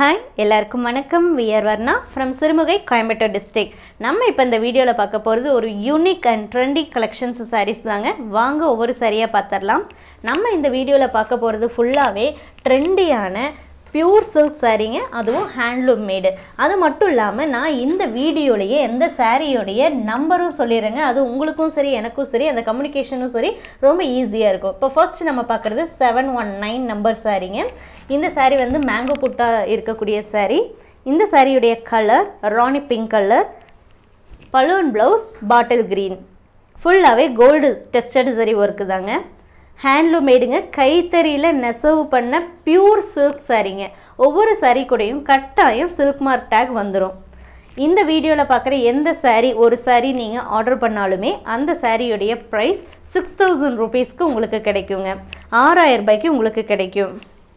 hi எல்லாருக்கும் வணக்கம் we're Varna from Sirumugai Coimbatore district நம்ம இப்போ இந்த வீடியோவில் பார்க்க போகிறது ஒரு unique and trendy collections sarees தாங்க வாங்க ஒவ்வொரு சாரியாக பார்த்துடலாம் நம்ம இந்த வீடியோவில் பார்க்க போகிறது ஃபுல்லாகவே ட்ரெண்டியான பியூர் சில்க் சாரீங்க அதுவும் ஹேண்ட்லூம் மேடு அது மட்டும் இல்லாமல் நான் இந்த வீடியோலையே எந்த சாரியோடைய நம்பரும் சொல்லிடுறேங்க அது உங்களுக்கும் சரி எனக்கும் சரி அந்த கம்யூனிகேஷனும் சரி ரொம்ப ஈஸியாக இருக்கும் இப்போ ஃபர்ஸ்ட் நம்ம பார்க்குறது செவன் ஒன் நைன் நம்பர் சாரீங்க இந்த சாரீ வந்து மேங்கோ புட்டா இருக்கக்கூடிய சாரீ இந்த சாரியுடைய கலர் ராணி பிங்க் கலர் பலூன் ப்ளவுஸ் பாட்டில் க்ரீன் ஃபுல்லாகவே கோல்டு டெஸ்டட் சரி ஒர்க்கு தாங்க ஹேண்ட்லூம் மேடுங்க கைத்தறியில் நெசவு பண்ண பியூர் சில்க் சாரீங்க ஒவ்வொரு சாரீ கூடயும் கட்டாயம் சில்க் மார்க் டேக் வந்துடும் இந்த வீடியோவில் பார்க்குற எந்த சாரீ ஒரு சாரீ நீங்கள் ஆர்டர் பண்ணாலுமே அந்த சாரியுடைய ப்ரைஸ் சிக்ஸ் தௌசண்ட் ருபீஸ்க்கு உங்களுக்கு கிடைக்குங்க ஆறாயிரம் ரூபாய்க்கு உங்களுக்கு கிடைக்கும்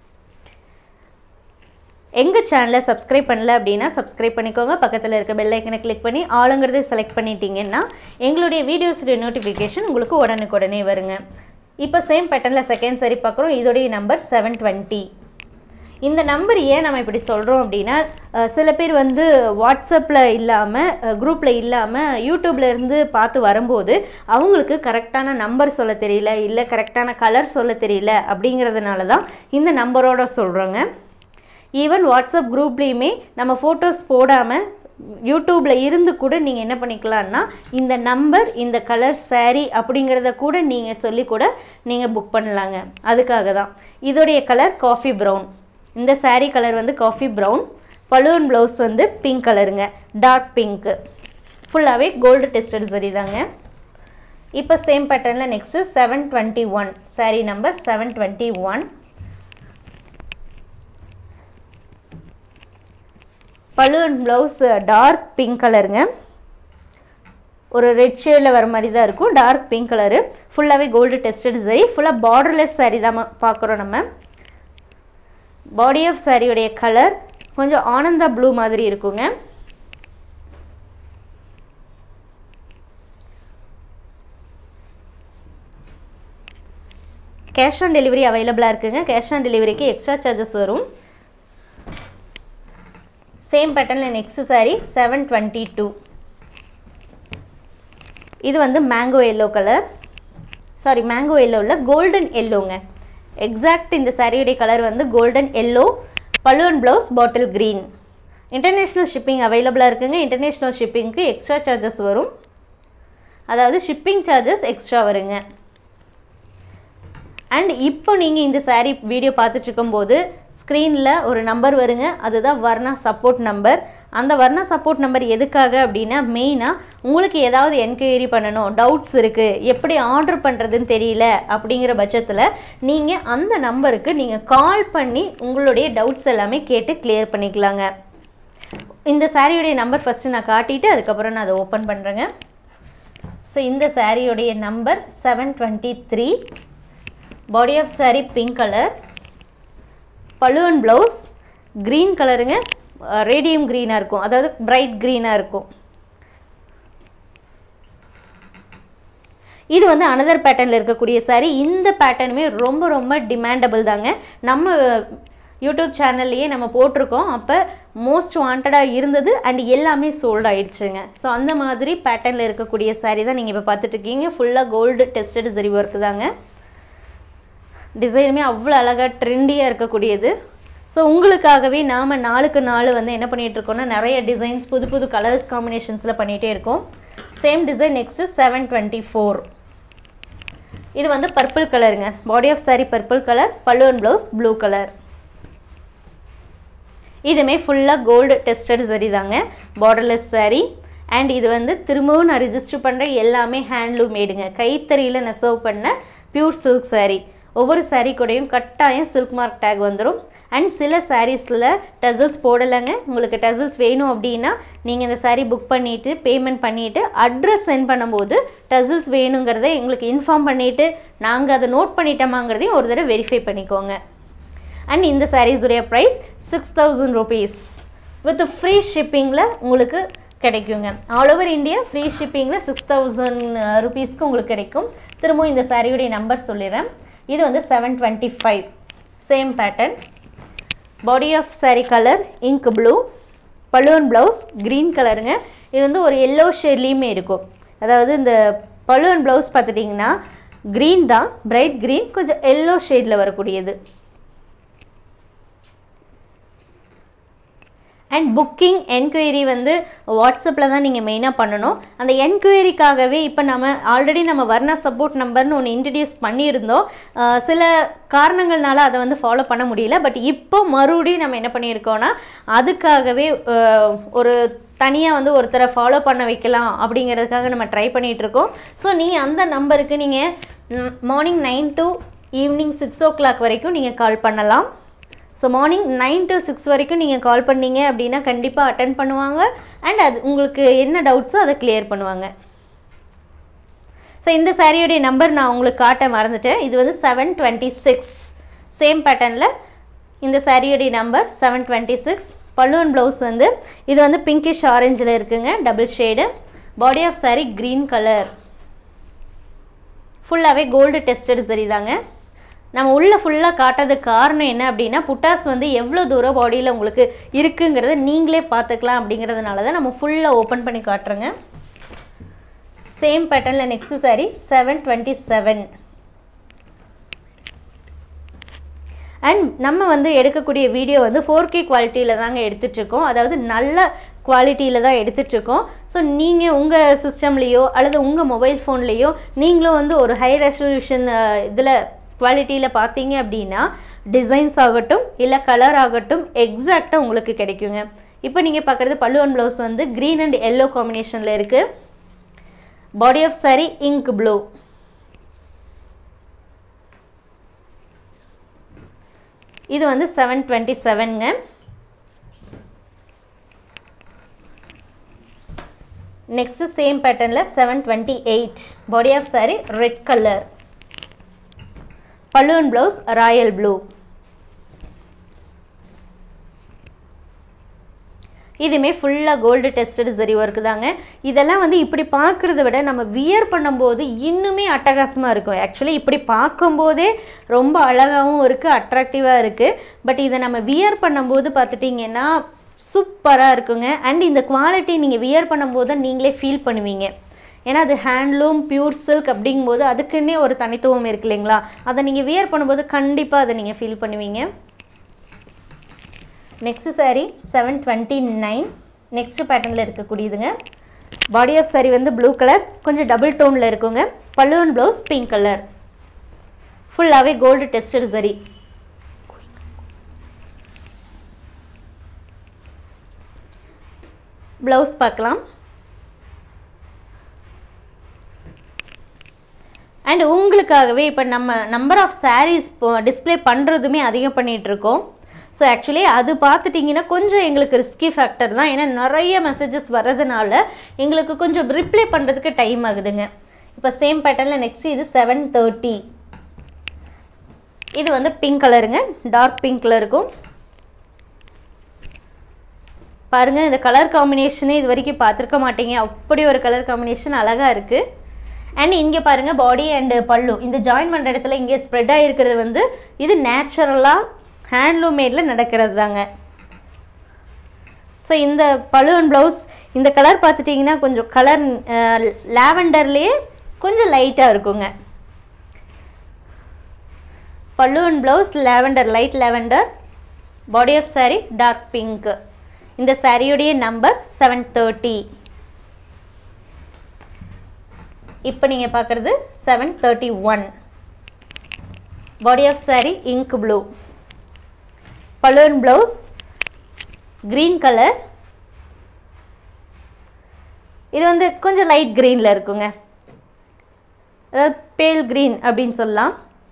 எங்கள் சேனலை சப்ஸ்கிரைப் பண்ணல அப்படின்னா சப்ஸ்கிரைப் பண்ணிக்கோங்க பக்கத்தில் இருக்க பெல் ஐக்கனை கிளிக் பண்ணி ஆளுங்கிறத செலக்ட் பண்ணிட்டீங்கன்னா எங்களுடைய வீடியோஸுடைய நோட்டிஃபிகேஷன் உங்களுக்கு உடனுக்குடனே வருங்க இப்போ சேம் பேட்டர்னில் செகண்ட் சரி பார்க்குறோம் இதோடைய நம்பர் செவன் டுவெண்ட்டி இந்த நம்பர் ஏன் நம்ம இப்படி சொல்கிறோம் அப்படின்னா அஹ், சில பேர் வந்து வாட்ஸ்அப்பில் இல்லாமல் குரூப்பில் இல்லாமல் யூடியூப்ல இருந்து பார்த்து வரும்போது அவங்களுக்கு கரெக்டான நம்பர் சொல்ல தெரியல இல்லை கரெக்டான கலர் சொல்ல தெரியல அப்படிங்கிறதுனால தான் இந்த நம்பரோட சொல்கிறோங்க ஈவன் வாட்ஸ்அப் குரூப்லேயுமே நம்ம ஃபோட்டோஸ் போடாமல் யூடியூப்பில் இருந்து கூட நீங்கள் என்ன பண்ணிக்கலாம்னா இந்த நம்பர் இந்த கலர் saree அப்படிங்கிறத கூட நீங்கள் சொல்லி கூட நீங்கள் புக் பண்ணலாங்க அதுக்காக தான் இதோடைய கலர் காஃபி ப்ரௌன் இந்த saree கலர் வந்து காஃபி ப்ரௌன் பலூன் ப்ளவுஸ் வந்து பிங்க் கலருங்க டார்க் பிங்க்கு ஃபுல்லாகவே கோல்டு டெஸ்டட் சரி தாங்க இப்போ சேம் பேட்டர்னில் next seven twenty one saree number seven twenty one balloon blouse dark pink கலருங்க ஒரு ரெட் ஷேடில் வர மாதிரி தான் இருக்கும் டார்க் பிங்க் கலரு ஃபுல்லாகவே கோல்டு டெஸ்டட் சரி ஃபுல்லாக பார்டர்லெஸ் saree தான் பார்க்குறோம் நம்ம பாடி ஆஃப் சாரியுடைய கலர் கொஞ்சம் ஆனந்தா ப்ளூ மாதிரி இருக்குங்க கேஷ் ஆன் டெலிவரி அவைலபிளாக இருக்குங்க கேஷ் ஆன் டெலிவரிக்கு எக்ஸ்ட்ரா சார்ஜஸ் வரும் சேம் பேட்டர்னில் next saree seven twenty two இது வந்து mango yellow colour saree mango எல்லோவில் கோல்டன் எல்லோங்க எக்ஸாக்ட் இந்த சாரியுடைய கலர் வந்து கோல்டன் எல்லோ பலூன் blouse bottle green international shipping அவைலபிளாக இருக்குங்க இன்டர்நேஷ்னல் ஷிப்பிங்க்கு எக்ஸ்ட்ரா சார்ஜஸ் வரும் அதாவது ஷிப்பிங் சார்ஜஸ் எக்ஸ்ட்ரா வருங்க அண்ட் இப்போ நீங்கள் இந்த saree வீடியோ பார்த்துட்டு இருக்கும்போது ஸ்க்ரீனில் ஒரு நம்பர் வருங்க அதுதான் வர்ணா சப்போர்ட் நம்பர் அந்த வர்ணா சப்போர்ட் நம்பர் எதுக்காக அப்படின்னா மெயினாக உங்களுக்கு ஏதாவது என்கொயரி பண்ணணும் டவுட்ஸ் இருக்குது எப்படி ஆர்டர் பண்ணுறதுன்னு தெரியல அப்படிங்கிற பட்சத்தில் நீங்கள் அந்த நம்பருக்கு நீங்கள் கால் பண்ணி உங்களுடைய டவுட்ஸ் எல்லாமே கேட்டு கிளியர் பண்ணிக்கலாங்க இந்த சாரியுடைய நம்பர் ஃபஸ்ட்டு நான் காட்டிட்டு அதுக்கப்புறம் நான் அதை ஓப்பன் பண்ணுறேங்க ஸோ இந்த சாரியுடைய number seven twenty three body of saree pink colour பலூன் ப்ளவுஸ் க்ரீன் கலருங்க ரேடியம் க்ரீனாக இருக்கும் அதாவது பிரைட் க்ரீனாக இருக்கும் இது வந்து அனதர் பேட்டர்னில் இருக்கக்கூடிய saree இந்த பேட்டர்னுமே ரொம்ப ரொம்ப டிமாண்டபிள் தாங்க நம்ம யூடியூப் சேனல்லையே நம்ம போட்டிருக்கோம் அப்போ மோஸ்ட் வாண்டடாக இருந்தது அண்ட் எல்லாமே சோல்ட் ஆயிடுச்சுங்க ஸோ அந்த மாதிரி பேட்டர்னில் இருக்கக்கூடிய saree தான் நீங்கள் இப்போ பார்த்துட்டு இருக்கீங்க ஃபுல்லாக கோல்டு டெஸ்டட் சரி ஒர்க்கு தாங்க டிசைனுமே அவ்வளோ அழகாக ட்ரெண்டியாக இருக்கக்கூடியது ஸோ உங்களுக்காகவே நாம் நாளுக்கு நாள் வந்து என்ன பண்ணிகிட்டு இருக்கோம்னா நிறைய டிசைன்ஸ் புது புது கலர்ஸ் காம்பினேஷன்ஸில் பண்ணிகிட்டே இருக்கோம் same design next seven twenty four இது வந்து பர்பிள் கலருங்க body of saree purple colour பல்லுவன் ப்ளவுஸ் ப்ளூ கலர் இதுவுமே ஃபுல்லாக கோல்டு டெஸ்டட் சரி தாங்க பார்டர்லெஸ் saree அண்ட் இது வந்து திரும்பவும் நான் ரிஜிஸ்டர் பண்ணுற எல்லாமே ஹேண்ட்லூம் மேடுங்க கைத்தறியில் நெசவு பண்ண பியூர் சில்க் saree ஒவ்வொரு saree கூடயும் கட்டாயம் சில்க் மார்க் டேக் வந்துடும் அண்ட் சில சாரீஸில் டசல்ஸ் போடலைங்க உங்களுக்கு டசல்ஸ் வேணும் அப்படின்னா நீங்கள் இந்த saree புக் பண்ணிவிட்டு பேமெண்ட் பண்ணிவிட்டு அட்ரஸ் சென்ட் பண்ணும்போது டசல்ஸ் வேணுங்கிறத எங்களுக்கு இன்ஃபார்ம் பண்ணிவிட்டு நாங்கள் அதை நோட் பண்ணிட்டோமாங்கிறதையும் ஒரு தடவை வெரிஃபை பண்ணிக்கோங்க அண்ட் இந்த சாரீஸுடைய price six thousand rupees with free ஷிப்பிங்கில் உங்களுக்கு கிடைக்குங்க ஆல் ஓவர் இந்தியா ஃப்ரீ ஷிப்பிங்கில் சிக்ஸ் தௌசண்ட் ருபீஸ்க்கு உங்களுக்கு கிடைக்கும் திரும்பவும் இந்த சாரியுடைய நம்பர் சொல்லிடுறேன் இது வந்து seven twenty five same pattern body of saree colour ink blue balloon blouse green கலருங்க இது வந்து ஒரு எல்லோ ஷேட்லேயுமே இருக்கும் அதாவது இந்த பலூன் ப்ளவுஸ் பார்த்துட்டிங்கன்னா க்ரீன் தான் பிரைட் க்ரீன் கொஞ்சம் எல்லோ ஷேடில் வரக்கூடியது அண்ட் புக்கிங் என்கொயரி வந்து வாட்ஸ்அப்பில் தான் நீங்கள் மெயினாக பண்ணணும் அந்த என்கொயரிக்காகவே இப்போ நம்ம ஆல்ரெடி நம்ம வர்ணா சப்போர்ட் நம்பர்னு ஒன்று இன்ட்ரடியூஸ் பண்ணியிருந்தோம் அஹ் சில காரணங்கள்னால அதை வந்து ஃபாலோ பண்ண முடியல பட் இப்போ மறுபடியும் நம்ம என்ன பண்ணியிருக்கோம்னா அதுக்காகவே அஹ், ஒரு தனியாக வந்து ஒருத்தரை ஃபாலோ பண்ண வைக்கலாம் அப்படிங்கிறதுக்காக நம்ம ட்ரை பண்ணிகிட்டு இருக்கோம் ஸோ நீங்கள் அந்த நம்பருக்கு நீங்கள் morning nine to evening six o'clock வரைக்கும் நீங்கள் கால் பண்ணலாம் so morning nine to six வரைக்கும் நீங்கள் கால் பண்ணீங்க அப்படின்னா கண்டிப்பாக அட்டன் பண்ணுவாங்க அண்ட் அது உங்களுக்கு என்ன டவுட்ஸோ அதை கிளியர் பண்ணுவாங்க ஸோ இந்த சாரியோடைய நம்பர் நான் உங்களுக்கு காட்ட மறந்துட்டேன் இது வந்து செவன் டுவெண்ட்டி சிக்ஸ் சேம் பேட்டர்னில் இந்த சாரியோடைய நம்பர் செவன் டுவெண்ட்டி சிக்ஸ் பல்லுவன் ப்ளவுஸ் வந்து இது வந்து பிங்கிஷ் ஆரஞ்சில் இருக்குங்க double shade body of saree green colour ஃபுல்லாகவே கோல்டு டெஸ்டட் சரி தாங்க நம்ம உள்ளே ஃபுல்லாக காட்டுறதுக்கு காரணம் என்ன அப்படின்னா புட்டாஸ் வந்து எவ்வளோ தூரம் பாடியில் உங்களுக்கு இருக்குங்கிறத நீங்களே பார்த்துக்கலாம் அப்படிங்கிறதுனால தான் நம்ம ஃபுல்லாக ஓப்பன் பண்ணி காட்டுறோங்க சேம் பேட்டர்னில் next saree seven twenty seven and நம்ம வந்து எடுக்கக்கூடிய வீடியோ வந்து ஃபோர் கே குவாலிட்டியில் தாங்க எடுத்துட்ருக்கோம் அதாவது நல்ல குவாலிட்டியில் தான் எடுத்துட்ருக்கோம் ஸோ நீங்கள் உங்கள் சிஸ்டம்லேயோ அல்லது உங்கள் மொபைல் ஃபோன்லேயோ நீங்களும் வந்து ஒரு ஹை ரெசல்யூஷன் இதில் குவாலிட்டியில் பார்த்தீங்க அப்படின்னா டிசைன்ஸ் ஆகட்டும் இல்லை கலர் ஆகட்டும் எக்ஸாக்டாக உங்களுக்கு கிடைக்குங்க இப்போ நீங்கள் பார்க்குறது பல்லுவன் ப்ளவுஸ் வந்து க்ரீன் அண்ட் எல்லோ காம்பினேஷனில் இருக்குது body of saree ink blue இது வந்து செவன் டுவெண்ட்டி செவனுங்க நெக்ஸ்ட்டு சேம் பேட்டர்னில் seven twenty eight body of saree red colour பலூன் ப்ளவுஸ் ராயல் ப்ளூ இதுவுமே ஃபுல்லாக கோல்டு டெஸ்டட் சரி ஒர்க்கு தாங்க இதெல்லாம் வந்து இப்படி பார்க்குறத விட நம்ம வியர் பண்ணும்போது இன்னுமே அட்டகாசமாக இருக்கும் ஆக்சுவலி இப்படி பார்க்கும்போதே ரொம்ப அழகாகவும் இருக்குது அட்ராக்டிவாக இருக்குது பட் இதை நம்ம வியர் பண்ணும்போது பார்த்துட்டிங்கன்னா சூப்பராக இருக்குங்க அண்ட் இந்த குவாலிட்டி நீங்கள் வியர் பண்ணும்போது தான் நீங்களே ஃபீல் பண்ணுவீங்க ஏன்னா அது ஹேண்ட்லூம் பியூர் சில்க் அப்படிங்கும்போது அதுக்குன்னே ஒரு தனித்துவம் இருக்கு இல்லைங்களா அதை நீங்கள் வியர் பண்ணும்போது கண்டிப்பாக அதை நீங்கள் ஃபீல் பண்ணுவீங்க next saree seven twenty nine next பேட்டர்னில் இருக்கக்கூடியதுங்க பாடி ஆஃப் saree வந்து ப்ளூ கலர் கொஞ்சம் டபுள் டோனில் இருக்குங்க பல்லுவன் ப்ளவுஸ் பிங்க் கலர் ஃபுல்லாகவே கோல்டு டெஸ்டட் சரி ப்ளவுஸ் பார்க்கலாம் அண்ட் உங்களுக்காகவே இப்போ நம்ம நம்பர் ஆஃப் sarees டிஸ்ப்ளே பண்ணுறதுமே அதிகம் பண்ணிகிட்டு இருக்கோம் ஸோ ஆக்சுவலி அது பார்த்துட்டிங்கன்னா கொஞ்சம் எங்களுக்கு ரிஸ்கி ஃபேக்டர் தான் ஏன்னா நிறைய மெசேஜஸ் வர்றதுனால எங்களுக்கு கொஞ்சம் ரிப்ளை பண்ணுறதுக்கு டைம் ஆகுதுங்க இப்போ சேம் பேட்டர்னில் நெக்ஸ்ட் இது செவன் தேர்ட்டி இது வந்து பிங்க் கலருங்க டார்க் பிங்க்கில் இருக்கும் பாருங்கள் இந்த கலர் காம்பினேஷனே இது வரைக்கும் பார்த்துருக்க மாட்டீங்க அப்படி ஒரு கலர் காம்பினேஷன் அழகாக இருக்குது அண்ட் இங்கே பாருங்கள் பாடி அண்டு பல்லு இந்த ஜாயின் பண்ணுற இடத்துல இங்கே ஸ்ப்ரெட் ஆகிருக்கிறது வந்து இது நேச்சுரலாக ஹேண்ட்லூம் மேடில் நடக்கிறது தாங்க ஸோ இந்த பலூன் ப்ளவுஸ் இந்த கலர் பார்த்துட்டிங்கன்னா கொஞ்சம் கலர் லாவெண்டர்லேயே கொஞ்சம் லைட்டாக இருக்குங்க பல்லுவன் blouse lavender light lavender body of saree dark pink இந்த சாரியுடைய நம்பர் செவன் தேர்ட்டி இப்போ நீங்கள் பார்க்குறது seven thirty one body of saree ink blue balloon blouse green colour இது வந்து கொஞ்சம் லைட் க்ரீனில் இருக்குங்க அதாவது பேல் க்ரீன் அப்படின்னு சொல்லலாம்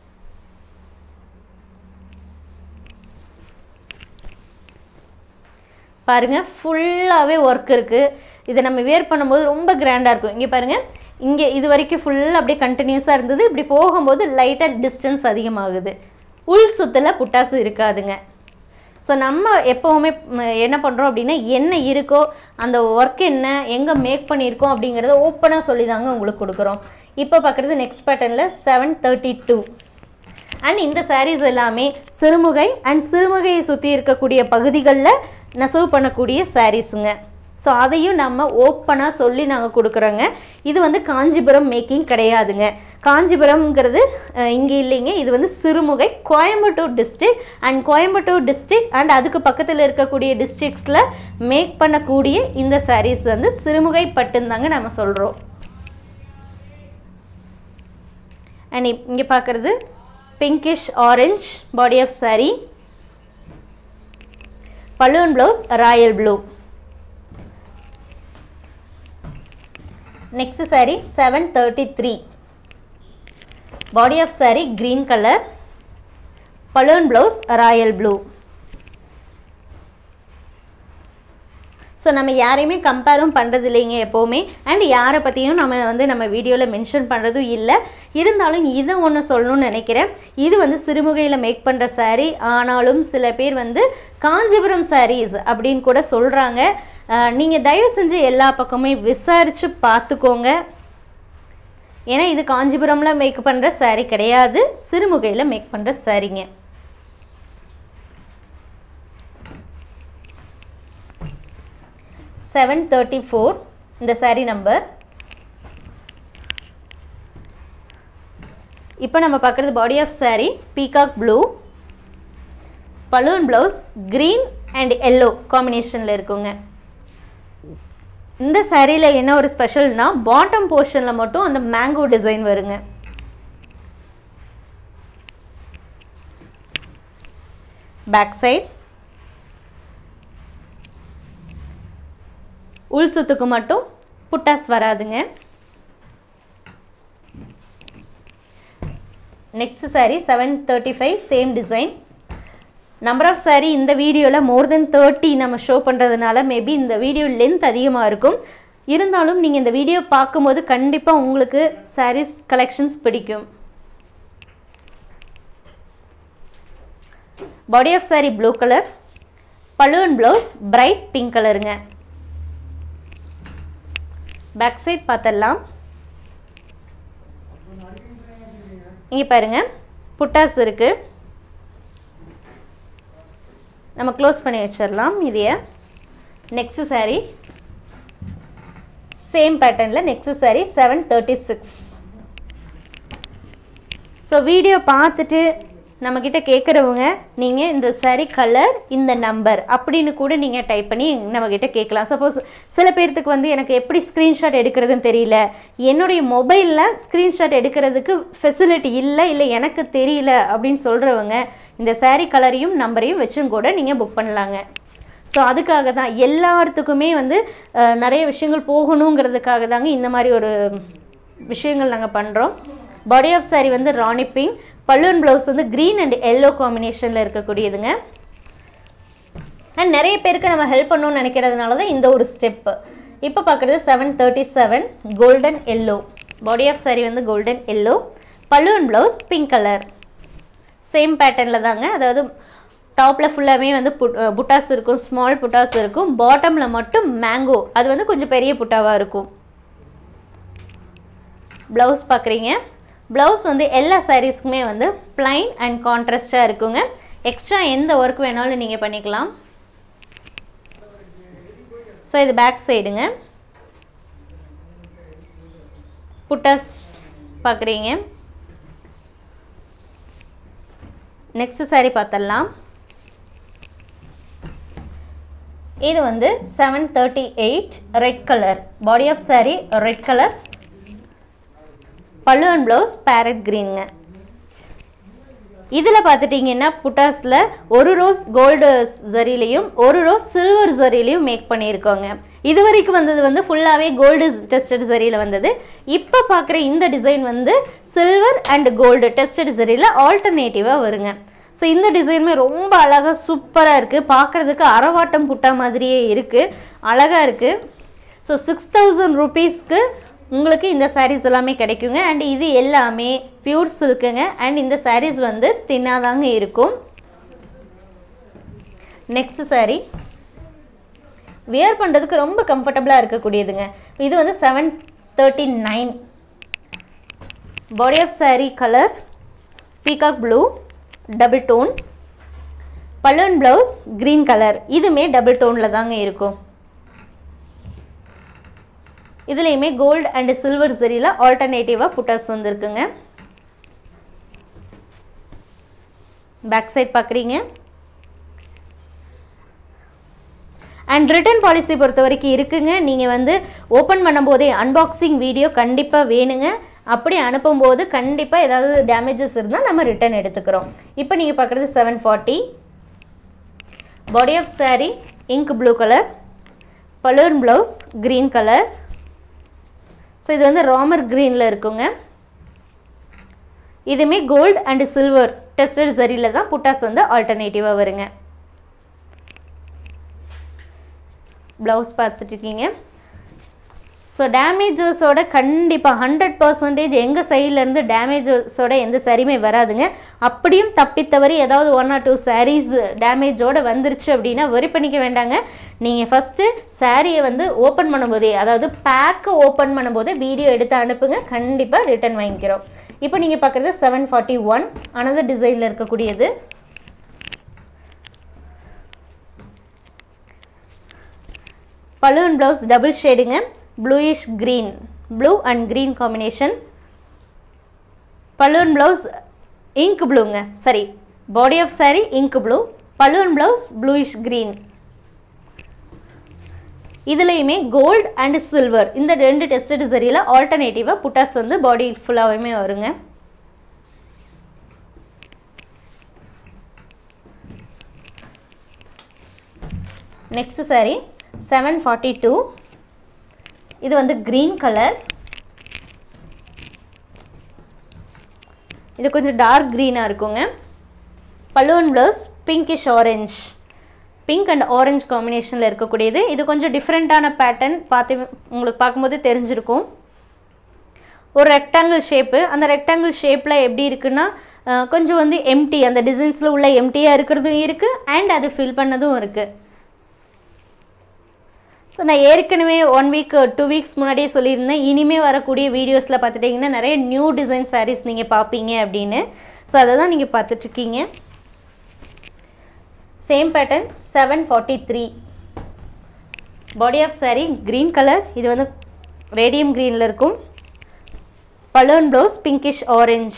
பாருங்கள் ஃபுல்லாகவே ஒர்க் இருக்குது இதை நம்ம வேர் பண்ணும்போது ரொம்ப கிராண்டாக இருக்கும் இங்கே பாருங்கள் இங்கே இது வரைக்கும் ஃபுல்லாக அப்படியே கண்டினியூஸாக இருந்தது இப்படி போகும்போது லைட்டாக டிஸ்டன்ஸ் அதிகமாகுது உள் சுத்தில் புட்டாசு இருக்காதுங்க ஸோ நம்ம எப்போவுமே ம், என்ன பண்ணுறோம் அப்படின்னா என்ன இருக்கோ அந்த ஒர்க் என்ன எங்கே மேக் பண்ணியிருக்கோம் அப்படிங்கிறத ஓப்பனாக சொல்லி தாங்க உங்களுக்கு கொடுக்குறோம் இப்போ பார்க்குறது நெக்ஸ்ட் பேட்டர்னில் செவன் தேர்ட்டி டூ அண்ட் இந்த சாரீஸ் எல்லாமே சிறுமுகை அண்ட் சிறுமுகையை சுற்றி இருக்கக்கூடிய பகுதிகளில் நெசவு பண்ணக்கூடிய சாரீஸுங்க ஸோ அதையும் நம்ம ஓப்பனாக சொல்லி நாங்கள் கொடுக்குறோங்க இது வந்து காஞ்சிபுரம் மேக்கிங் கிடையாதுங்க காஞ்சிபுரம்ங்கிறது இங்கே இல்லைங்க இது வந்து Sirumugai Coimbatore district and Coimbatore district and அதுக்கு பக்கத்தில் இருக்கக்கூடிய டிஸ்ட்ரிக்ஸில் மேக் பண்ணக்கூடிய இந்த சாரீஸ் வந்து சிறுமுகை பட்டுந்தாங்க நம்ம சொல்கிறோம் அண்ட் இங்கே பார்க்குறது pinkish orange body of saree பலூன் blouse royal blue next saree seven thirty three body of saree green colour பலூன் ப்ளவுஸ் ராயல் ப்ளூ ஸோ நம்ம யாரையுமே கம்பேரும் பண்ணுறது இல்லைங்க எப்போவுமே அண்ட் யாரை பற்றியும் நம்ம வந்து நம்ம வீடியோவில் மென்ஷன் பண்ணுறதும் இல்லை இருந்தாலும் இதை ஒன்று சொல்லணும்னு நினைக்கிறேன் இது வந்து சிறுமுகையில் மேக் பண்ணுற saree ஆனாலும் சில பேர் வந்து காஞ்சிபுரம் sarees அப்படின்னு கூட சொல்கிறாங்க நீங்கள் தயவு செஞ்சு எல்லா பக்கமே விசாரித்து பார்த்துக்கோங்க ஏன்னா இது காஞ்சிபுரமில் மேக் பண்ணுற saree கிடையாது சிறுமுகையில் மேக் பண்ணுற சாரீங்க செவன் தேர்ட்டி ஃபோர் இந்த saree நம்பர் இப்போ நம்ம பார்க்குறது body of saree peacock blue balloon blouse green and yellow காம்பினேஷனில் இருக்குங்க இந்த சாரியில் என்ன ஒரு ஸ்பெஷல்னா பாட்டம் போர்ஷனில் மட்டும் அந்த மேங்கோ டிசைன் வருங்க பேக் சைட் உள் சுத்துக்கு மட்டும் புட்டாஸ் வராதுங்க next saree seven thirty five same design number of saree இந்த வீடியோவில் மோர் தென் தேர்ட்டி நம்ம ஷோ பண்ணுறதுனால மேபி இந்த வீடியோ லென்த் அதிகமாக இருக்கும் இருந்தாலும் நீங்கள் இந்த வீடியோ பார்க்கும்போது கண்டிப்பாக உங்களுக்கு sarees கலெக்ஷன்ஸ் பிடிக்கும் body of saree blue colour பலூன் ப்ளவுஸ் பிரைட் பிங்க் கலருங்க பேக் சைட் பார்த்துடலாம் இங்கே பாருங்க புட்டாஸ் இருக்குது நம்ம க்ளோஸ் பண்ணி வச்சிடலாம் இதைய நெக்ஸ்ட் saree சேம் பேட்டர்னில் next saree seven thirty six so video பார்த்துட்டு நம்மக்கிட்ட கேட்குறவங்க நீங்கள் இந்த saree கலர் இந்த நம்பர் அப்படின்னு கூட நீங்கள் டைப் பண்ணி நம்மக்கிட்ட கேட்கலாம் சப்போஸ் சில பேர்த்துக்கு வந்து எனக்கு எப்படி ஸ்க்ரீன்ஷாட் எடுக்கிறதுன்னு தெரியல என்னுடைய மொபைலில் ஸ்க்ரீன்ஷாட் எடுக்கிறதுக்கு ஃபெசிலிட்டி இல்லை இல்லை எனக்கு தெரியல அப்படின்னு சொல்கிறவங்க இந்த saree கலரையும் நம்பரையும் வச்சும் கூட நீங்கள் புக் பண்ணலாங்க ஸோ அதுக்காக தான் எல்லாத்துக்குமே வந்து அஹ், நிறைய விஷயங்கள் போகணுங்கிறதுக்காக தாங்க இந்த மாதிரி ஒரு விஷயங்கள் நாங்கள் பண்ணுறோம் பாடி ஆஃப் saree வந்து ராணி பிங்க் பல்லுவன் ப்ளவுஸ் வந்து க்ரீன் அண்ட் எல்லோ காம்பினேஷனில் இருக்கக்கூடியதுங்க அண்ட் நிறைய பேருக்கு நம்ம ஹெல்ப் பண்ணணும்னு நினைக்கிறதுனால தான் இந்த ஒரு ஸ்டெப்பு இப்போ பார்க்குறது seven thirty seven golden yellow body of saree வந்து கோல்டன் எல்லோ பல்லுவன் ப்ளவுஸ் பிங்க் கலர் சேம் பேட்டர்னில் தாங்க அதாவது டாப்பில் ஃபுல்லாமே வந்து புட் அஹ் புட்டாஸ் இருக்கும் ஸ்மால் புட்டாஸ் இருக்கும் பாட்டமில் மட்டும் மேங்கோ அது வந்து கொஞ்சம் பெரிய புட்டாவாக இருக்கும் ப்ளவுஸ் பார்க்குறீங்க ப்ளவுஸ் வந்து எல்லா சாரீஸ்க்குமே வந்து plain அண்ட் கான்ட்ராஸ்டாக இருக்குங்க எக்ஸ்ட்ரா எந்த ஒர்க் வேணாலும் நீங்கள் பண்ணிக்கலாம் ஸோ இது பேக் சைடுங்க புட்டாஸ் பார்க்குறீங்க நெக்ஸ்ட் saree பார்த்துடலாம் இது வந்து seven thirty eight red colour body of saree red colour pallu and blouse parrot க்ரீனுங்க இதில் பார்த்துட்டிங்கன்னா புட்டாஸில் ஒரு ரோஸ் கோல்டு ஜரிலையும் ஒரு ரோஸ் சில்வர் ஜரிலையும் மேக் பண்ணியிருக்கோங்க இது வரைக்கும் வந்தது வந்து ஃபுல்லாகவே கோல்டு டெஸ்டட் ஜரியில் வந்தது இப்போ பார்க்குற இந்த டிசைன் வந்து சில்வர் அண்ட் கோல்டு டெஸ்டட் ஜரியில் ஆல்டர்னேட்டிவாக வருங்க ஸோ இந்த டிசைனுமே ரொம்ப அழகாக சூப்பராக இருக்குது பார்க்குறதுக்கு அரவாட்டம் புட்டா மாதிரியே இருக்குது அழகாக இருக்குது ஸோ சிக்ஸ் தௌசண்ட் ருபீஸ்க்கு உங்களுக்கு இந்த sarees எல்லாமே கிடைக்குங்க அண்ட் இது எல்லாமே பியூர் சில்க்குங்க அண்ட் இந்த sarees வந்து தின்னாதாங்க இருக்கும் நெக்ஸ்ட் saree வியர் பண்ணுறதுக்கு ரொம்ப கம்ஃபர்டபுளாக இருக்கக்கூடியதுங்க இது வந்து seven thirty nine body of saree colour peacock blue double tone பலூன் ப்ளவுஸ் க்ரீன் கலர் இதுவுமே டபுள் டோனில் தாங்க இருக்கும் இதுலேயுமே கோல்டு அண்ட் சில்வர் சரியில் ஆல்டர்னேட்டிவாக புட்டாஸ் வந்துருக்குங்க பேக் சைட் பார்க்குறீங்க அண்ட் ரிட்டர்ன் பாலிசி பொறுத்த வரைக்கும் இருக்குங்க நீங்கள் வந்து ஓப்பன் பண்ணும்போதே அன்பாக்சிங் வீடியோ கண்டிப்பாக வேணுங்க அப்படி அனுப்பும்போது கண்டிப்பாக ஏதாவது டேமேஜஸ் இருந்தால் நம்ம ரிட்டர்ன் எடுத்துக்கிறோம் இப்போ நீங்கள் பார்க்குறது seven forty body of saree ink blue colour பலூன் ப்ளவுஸ் க்ரீன் கலர் ஸோ இது வந்து ராமர் க்ரீனில் இருக்குங்க இதுவுமே கோல்டு அண்டு சில்வர் டெஸ்டட் சரியில் தான் புட்டாஸ் வந்து ஆல்டர்னேட்டிவாக வருங்க ப்ளவுஸ் பார்த்துட்ருக்கீங்க ஸோ டேமேஜஸோட கண்டிப்பாக ஹண்ட்ரட் பர்சன்டேஜ் எங்கள் சைட்லேருந்து டேமேஜஸோட எந்த சரியுமே வராதுங்க அப்படியும் தப்பித்தவரி ஏதாவது ஒன் ஆர் டூ சாரீஸ் டேமேஜோடு வந்துருச்சு அப்படின்னா வரி பண்ணிக்க வேண்டாங்க நீங்கள் ஃபஸ்ட்டு சாரியை வந்து ஓப்பன் பண்ணும்போதே அதாவது பேக்கை ஓப்பன் பண்ணும்போதே வீடியோ எடுத்து அனுப்புங்க கண்டிப்பாக ரிட்டர்ன் வாங்கிக்கிறோம் இப்போ நீங்கள் பார்க்குறது செவன் ஃபார்ட்டி ஒன் அனதர் டிசைனில் இருக்கக்கூடியது பலூன் ப்ளவுஸ் டபுள் ஷேடுங்க bluish green blue and green combination பலூன் ப்ளவுஸ் இங்க் ப்ளூங்க சரி body of saree ink blue balloon blouse bluish green இதுலேயுமே கோல்டு அண்ட் சில்வர் இந்த ரெண்டு டெஸ்டட் சரியில் ஆல்டர்னேட்டிவாக புட்டாஸ் வந்து பாடி ஃபுல்லாகவுமே வருங்க next saree seven forty two இது வந்து க்ரீன் கலர் இது கொஞ்சம் டார்க் க்ரீனாக இருக்குங்க பலூன் blouse pinkish orange pink and orange காம்பினேஷனில் இருக்கக்கூடியது இது கொஞ்சம் டிஃப்ரெண்ட்டான பேட்டர்ன் பார்த்து உங்களுக்கு பார்க்கும்போது தெரிஞ்சிருக்கும் ஒரு ரெக்டாங்கிள் ஷேப்பு அந்த ரெக்டாங்கிள் ஷேப்பில் எப்படி இருக்குன்னா அஹ், கொஞ்சம் வந்து எம்டி அந்த டிசைன்ஸில் உள்ள எம்டியாக இருக்கிறதும் இருக்குது அண்ட் அது ஃபில் பண்ணதும் இருக்குது ஸோ நான் ஏற்கனவே ஒன் வீக் டூ வீக்ஸ் முன்னாடியே சொல்லியிருந்தேன் இனிமே வரக்கூடிய வீடியோஸில் பார்த்துட்டிங்கன்னா நிறைய நியூ டிசைன் சாரீஸ் நீங்கள் பார்ப்பீங்க அப்படின்னு ஸோ அதை தான் நீங்கள் பார்த்துட்ருக்கீங்க same pattern seven forty three body of saree green colour இது வந்து ரேடியம் க்ரீனில் இருக்கும் பலூன் ப்ளவுஸ் பிங்கிஷ் ஆரஞ்ச்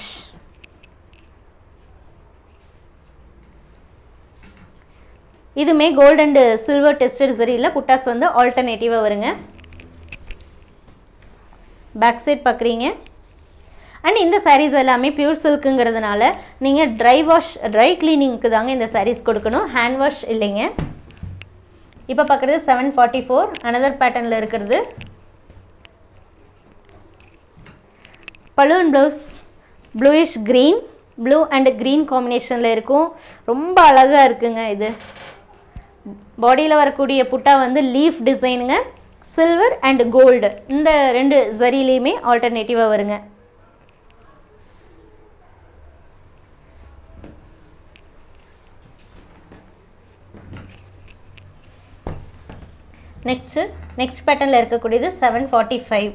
இதுமே கோல்ட் அண்ட் சில்வர் டெஸ்டட் சரியில் புட்டாஸ் வந்து ஆல்டர்னேட்டிவாக வருங்க பேக் சைட் பார்க்குறீங்க அண்ட் இந்த சாரீஸ் எல்லாமே பியூர் சில்க்குங்கிறதுனால நீங்கள் ட்ரை வாஷ் ட்ரை கிளீனிங்க்கு தாங்க இந்த சாரீஸ் கொடுக்கணும் ஹேண்ட் வாஷ் இல்லைங்க இப்போ பார்க்குறது செவன் ஃபார்ட்டி ஃபோர் அனதர் பேட்டர்னில் இருக்கிறது பலூன் blouse bluish green blue and green காம்பினேஷனில் இருக்கும் ரொம்ப அழகாக இருக்குங்க இது பாடியில் வரக்கூடிய புட்டா வந்து லீஃப் டிசைனுங்க சில்வர் அண்ட் கோல்டு இந்த ரெண்டு ஜரிலையுமே ஆல்டர்னேட்டிவாக வருங்க நெக்ஸ்ட்டு நெக்ஸ்ட் பேட்டர்னில் இருக்கக்கூடியது செவன் ஃபார்ட்டி ஃபைவ்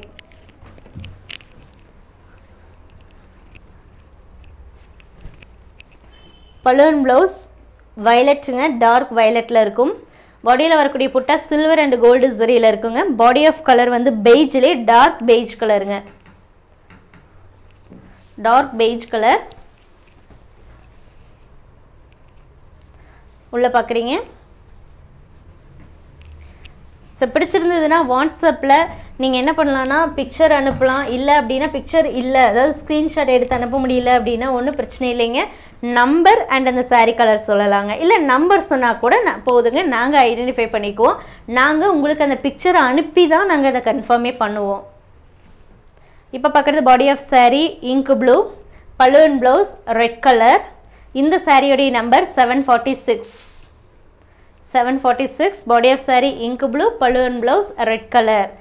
பலூன் ப்ளவுஸ் வயலட்டுங்க டார்க் வயலட்டில் இருக்கும் பாடியில் வரக்கூடிய புட்டா சில்வர் அண்ட் கோல்டு ஜரியில் இருக்குங்க பாடி ஆஃப் கலர் வந்து பெய்ஜ்லே டார்க் பெய்ஜ் கலருங்க டார்க் பெய்ஜ் கலர் உள்ளே பார்க்குறீங்க ஸோ பிடிச்சிருந்ததுன்னா வாட்ஸ்அப்பில் நீங்கள் என்ன பண்ணலான்னா பிக்சர் அனுப்பலாம் இல்லை அப்படின்னா பிக்சர் இல்லை அதாவது ஸ்க்ரீன்ஷாட் எடுத்து அனுப்ப முடியல அப்படின்னா ஒன்றும் பிரச்சனை இல்லைங்க நம்பர் அண்ட் அந்த saree கலர் சொல்லலாங்க இல்லை நம்பர் சொன்னால் கூட நான் போதுங்க நாங்கள் ஐடென்டிஃபை பண்ணிக்குவோம் நாங்கள் உங்களுக்கு அந்த பிக்சரை அனுப்பி தான் நாங்கள் அதை கன்ஃபார்மே பண்ணுவோம் இப்போ பார்க்குறது body of saree ink blue balloon blouse red colour இந்த சாரியோடைய number seven forty six seven forty six body of saree ink blue balloon blouse red colour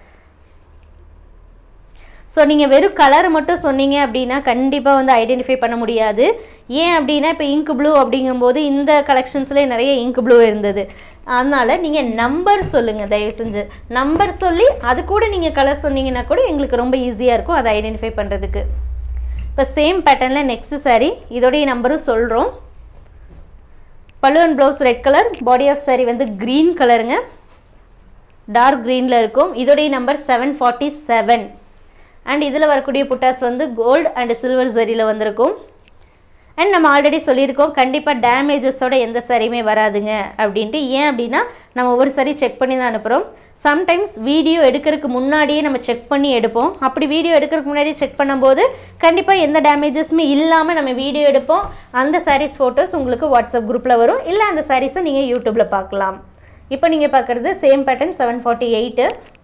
so நீங்கள் வெறும் கலர் மட்டும் சொன்னீங்க அப்படின்னா கண்டிப்பாக வந்து ஐடென்டிஃபை பண்ண முடியாது ஏன் அப்படின்னா இப்போ இங்க் ப்ளூ அப்படிங்கும்போது இந்த கலெக்ஷன்ஸ்லேயே நிறைய இங்க் ப்ளூ இருந்தது அதனால் நீங்கள் நம்பர் சொல்லுங்கள் தயவு செஞ்சு நம்பர் சொல்லி அது கூட நீங்கள் கலர் சொன்னீங்கன்னா கூட எங்களுக்கு ரொம்ப ஈஸியாக இருக்கும் அதை ஐடென்டிஃபை பண்ணுறதுக்கு இப்போ சேம் பேட்டர்னில் நெக்ஸ்ட் saree இதோடைய நம்பரும் சொல்கிறோம் pallu and blouse red colour body of saree வந்து க்ரீன் கலருங்க டார்க் க்ரீனில் இருக்கும் இதோடைய number seven forty seven and இதில் வரக்கூடிய புட்டாஸ் வந்து கோல்டு அண்ட் சில்வர் சரியில் வந்திருக்கும் அண்ட் நம்ம ஆல்ரெடி சொல்லியிருக்கோம் கண்டிப்பாக டேமேஜஸோட எந்த சரியுமே வராதுங்க அப்படின்ட்டு ஏன் அப்படின்னா நம்ம ஒவ்வொரு சரி செக் பண்ணி தான் அனுப்புகிறோம் சம்டைம்ஸ் வீடியோ எடுக்கிறதுக்கு முன்னாடியே நம்ம செக் பண்ணி எடுப்போம் அப்படி வீடியோ எடுக்கிறதுக்கு முன்னாடியே செக் பண்ணும்போது கண்டிப்பாக எந்த டேமேஜஸுமே இல்லாமல் நம்ம வீடியோ எடுப்போம் அந்த சாரீஸ் ஃபோட்டோஸ் உங்களுக்கு வாட்ஸ்அப் குரூப்பில் வரும் இல்லை அந்த சாரீஸை நீங்கள் யூடியூப்பில் பார்க்கலாம் இப்போ நீங்கள் பார்க்குறது same pattern seven forty eight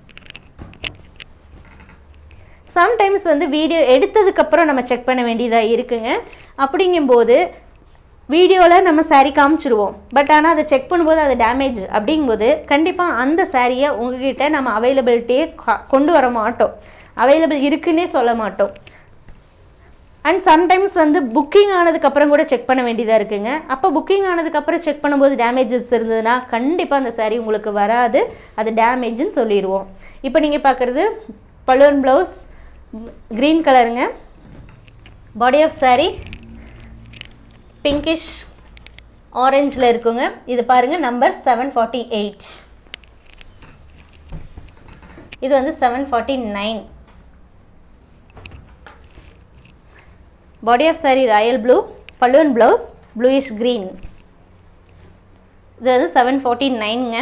sometimes வந்து வீடியோ எடுத்ததுக்கப்புறம் நம்ம செக் பண்ண வேண்டியதாக இருக்குங்க அப்படிங்கும்போது வீடியோவில் நம்ம saree காமிச்சிருவோம் பட் ஆனால் அதை செக் பண்ணும்போது அது டேமேஜ் அப்படிங்கும்போது கண்டிப்பாக அந்த சாரியை உங்ககிட்ட நம்ம அவைலபிலிட்டியே கொண்டு வர மாட்டோம் அவைலபிள் இருக்குன்னே சொல்ல மாட்டோம் அண்ட் சம்டைம்ஸ் வந்து புக்கிங் ஆனதுக்கப்புறம் கூட செக் பண்ண வேண்டியதாக இருக்குங்க அப்போ புக்கிங் ஆனதுக்கப்புறம் செக் பண்ணும்போது டேமேஜஸ் இருந்ததுன்னா கண்டிப்பாக அந்த saree உங்களுக்கு வராது அது டேமேஜ்னு சொல்லிடுவோம் இப்போ நீங்கள் பார்க்குறது பலூன் ப்ளவுஸ் க்ரீன் கலருங்க பாடி ஆஃப் saree பிங்கிஷ் ஆரஞ்சில் இருக்குங்க இது பாருங்கள் நம்பர் செவன் ஃபார்ட்டி எயிட் இது வந்து seven forty nine body of saree royal blue balloon blouse bluish green இது வந்து செவன் ஃபார்ட்டி நைனுங்க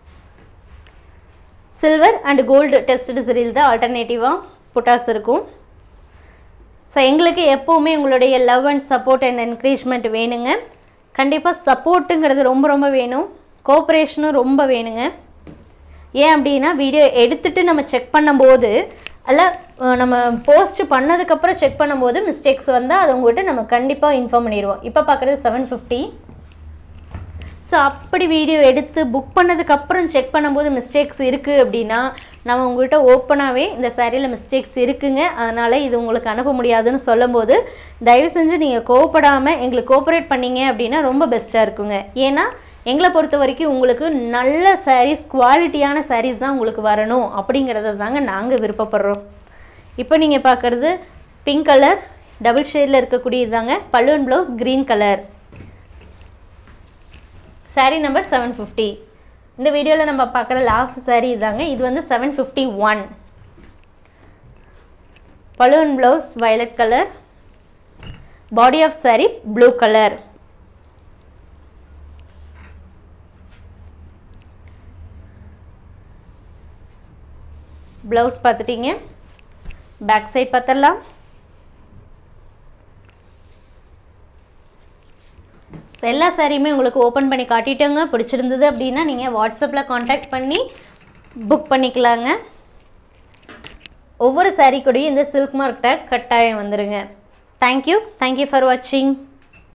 சில்வர் அண்ட் கோல்டு டெஸ்ட் சரியில் தான் ஆல்டர்னேட்டிவாக புட்டாஸ் இருக்கும் ஸோ எங்களுக்கு எப்போவுமே உங்களுடைய love and support and encouragement வேணுங்க கண்டிப்பாக சப்போர்ட்டுங்கிறது ரொம்ப ரொம்ப வேணும் கோஆப்ரேஷனும் ரொம்ப வேணுங்க ஏன் அப்படின்னா வீடியோ எடுத்துட்டு நம்ம செக் பண்ணும்போது அல்ல அஹ், நம்ம போஸ்ட் பண்ணதுக்கப்புறம் செக் பண்ணும்போது மிஸ்டேக்ஸ் வந்தால் அதை உங்கள்கிட்ட நம்ம கண்டிப்பாக இன்ஃபார்ம் பண்ணிடுவோம் இப்போ பார்க்குறது செவன் ஃபிஃப்டி ஸோ அப்படி வீடியோ எடுத்து புக் பண்ணதுக்கப்புறம் செக் பண்ணும்போது மிஸ்டேக்ஸ் இருக்குது அப்படின்னா நம்ம உங்கள்கிட்ட ஓப்பனாகவே இந்த சாரியில் மிஸ்டேக்ஸ் இருக்குங்க அதனால் இது உங்களுக்கு அனுப்ப முடியாதுன்னு சொல்லும்போது தயவு செஞ்சு நீங்கள் கோவப்படாமல் எங்களுக்கு கோஆப்ரேட் பண்ணீங்க அப்படின்னா ரொம்ப பெஸ்ட்டாக இருக்குங்க ஏன்னா எங்களை பொறுத்த வரைக்கும் உங்களுக்கு நல்ல சாரீஸ் குவாலிட்டியான சாரீஸ் தான் உங்களுக்கு வரணும் அப்படிங்கிறத தாங்க நாங்கள் விருப்பப்படுறோம் இப்போ நீங்கள் பார்க்குறது பிங்க் கலர் டபுள் ஷேடில் இருக்கக்கூடியது தாங்க பல்லுவன் blouse green colour saree number seven fifty இந்த வீடியோவில் நம்ம பார்க்குற லாஸ்ட் saree இதாங்க இது வந்து seven fifty one balloon blouse violet colour body of saree blue colour blouse பார்த்துட்டீங்க பேக் சைட் பார்த்துடலாம் ஸோ எல்லா சாரியுமே உங்களுக்கு ஓப்பன் பண்ணி காட்டிட்டோங்க பிடிச்சிருந்தது அப்படின்னா நீங்கள் வாட்ஸ்அப்பில் காண்டாக்ட் பண்ணி புக் பண்ணிக்கலாங்க ஒவ்வொரு சாரீ கூடயும் இந்த சில்க் மார்க் டேக் கட்டாயம் வந்துடுங்க தேங்க்யூ தேங்க்யூ ஃபார் வாட்சிங்